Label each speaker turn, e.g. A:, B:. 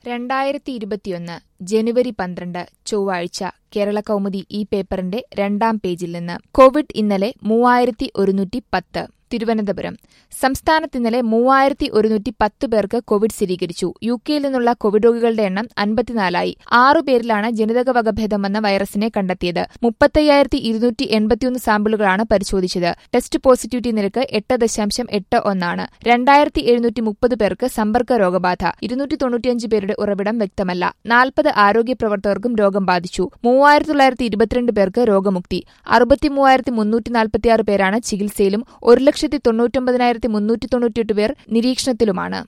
A: രണ്ടായിരത്തി ഇരുപത്തിയൊന്ന് ജനുവരി പന്ത്രണ്ട് ചൊവ്വാഴ്ച കേരള കൗമുദി ഈ പേപ്പറിന്റെ രണ്ടാം പേജിൽ നിന്ന് കോവിഡ് ഇന്നലെ മൂവായിരത്തി ഒരുന്നൂറ്റി പത്ത് തിരുവനന്തപുരം സംസ്ഥാനത്ത് ഇന്നലെ മൂവായിരത്തി ഒരുന്നൂറ്റി പത്ത് പേർക്ക് കോവിഡ് സ്ഥിരീകരിച്ചു യു കെയിൽ നിന്നുള്ള കോവിഡ് രോഗികളുടെ എണ്ണം അൻപത്തിനാലായി ആറു പേരിലാണ് ജനിതക വകഭേദം വന്ന വൈറസിനെ കണ്ടെത്തിയത് മുപ്പത്തയ്യായിരത്തി ഇരുന്നൂറ്റി എൺപത്തിയൊന്ന് സാമ്പിളുകളാണ് പരിശോധിച്ചത് ടെസ്റ്റ് പോസിറ്റിവിറ്റി നിരക്ക് എട്ട് ദശാംശം എട്ട് ഒന്നാണ് രണ്ടായിരത്തി എഴുന്നൂറ്റി മുപ്പത് പേർക്ക് സമ്പർക്ക രോഗബാധ ഇരുന്നൂറ്റി തൊണ്ണൂറ്റിയഞ്ച് പേരുടെ ഉറവിടം വ്യക്തമല്ല നാൽപ്പത് ആരോഗ്യ പ്രവർത്തകർക്കും രോഗം ബാധിച്ചു മൂവായിരത്തി തൊള്ളായിരത്തി ഇരുപത്തിരണ്ട് പേർക്ക് രോഗമുക്തി അറുപത്തിമൂവായിരത്തി മുന്നൂറ്റി നാൽപ്പത്തിയാറ് പേരാണ് ചികിത്സയിലും ഒരു ലക്ഷത്തി തൊണ്ണൂറ്റൊമ്പതിനായിരത്തി മുന്നൂറ്റി തൊണ്ണൂറ്റിയെട്ട് പേർ നിരീക്ഷണത്തിലുമാണ്